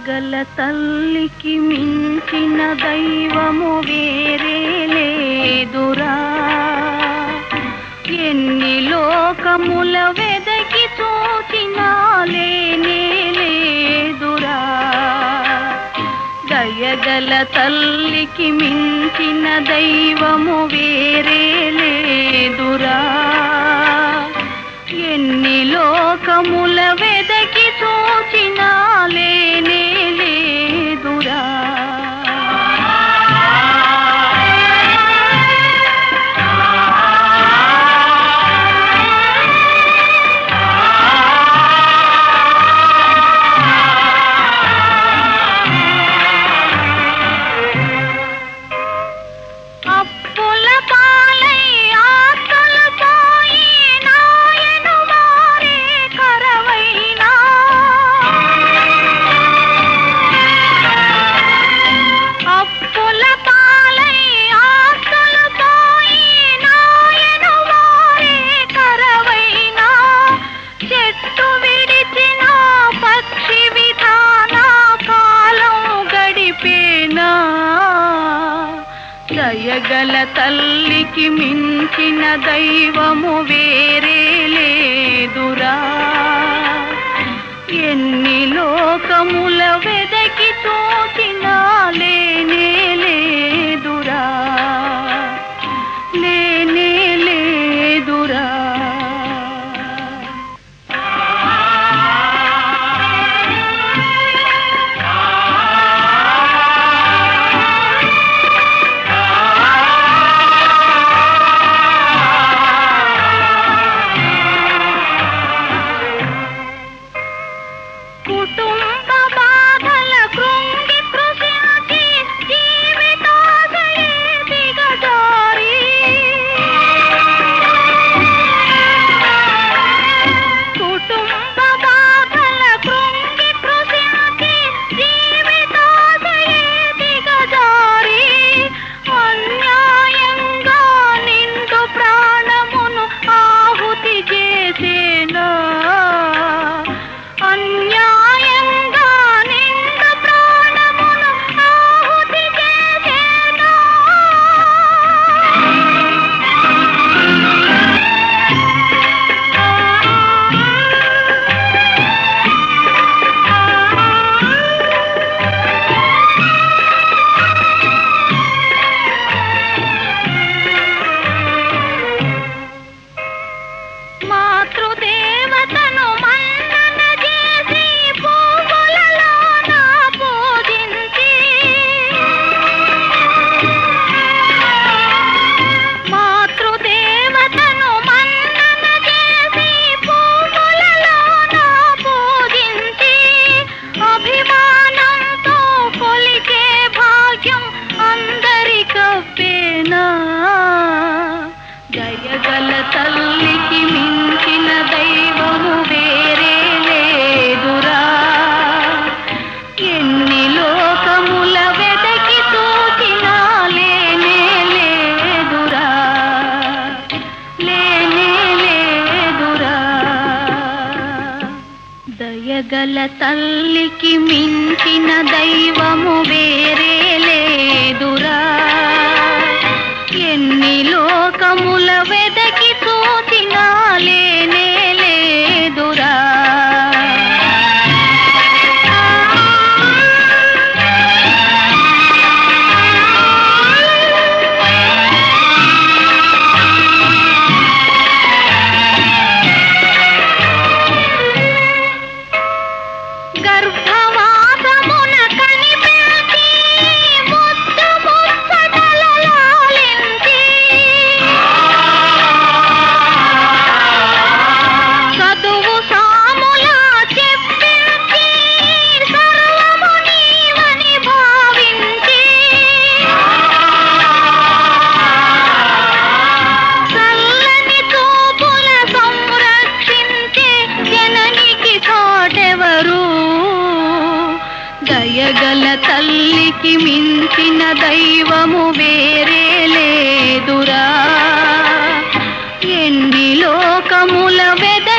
దయగల తల్లికి మించిన దైవము వేరే లేదురా ఎన్ని లోకముల వెదకి చూచినా లేనే లేదురా దయగల తల్లికి మించిన దైవము వేరే లేదురా ఎన్ని లోకముల వెదకి చూచినా లేనే లేదురా అప్పుల పాలై ఆస్తులు పోయి నాయను మారే కరవైనా అప్పుల పాలై ఆస్తులు పోయి నాయను మారే కరవైనా చెట్టు విడిచిన పక్షి విధాన కాలం గడిపేనా దయగల తల్లికి మించిన దైవము వేరే లేదురా ఎన్ని లోకముల వెదకి చూచినా లేనే లేదురా లేనే లేదురా కుటుంబ బాధల కృంగి కృషించి జీవితాశయే దిగజారి కుటుంబ బాధల కృంగి కృషించి జీవితాశయే దిగజారి అన్యాయంగా నిండు ప్రాణమును ఆహుతి చేసేనా అన్యాయంగా నిండు ప్రాణమును ఆహుతి చేసేనా మాతృదేవతను మన్నన చేసి పువ్వులలోన పూజించి మాతృదేవతను మన్నన చేసి పువ్వులలోన పూజించి అభిమానంతో కొలిచే భాగ్యం అందరికప్పేనా దయగల తల్లికి మించిన దైవము వేరే లేదురా ఎన్ని లోకముల వెదకి చూచినా లేనే లేదురా లేనే లేదురా దయగల తల్లికి మించిన దైవము వేరే లేదురా ఎన్ని లోకముల వెదకి చూచినా లేనే లేదురా గర్భవాసమున కనిపించి ముద్దు ముచ్చటల లాలించి చదువు సాముల చెప్పించి సర్వము నీవని భావించి చల్లని చూపుల సంరక్షించే జననికి తోటెవరు దయగల తల్లికి మించిన దైవము వేరే లేదురా ఎన్ని లోకముల వెద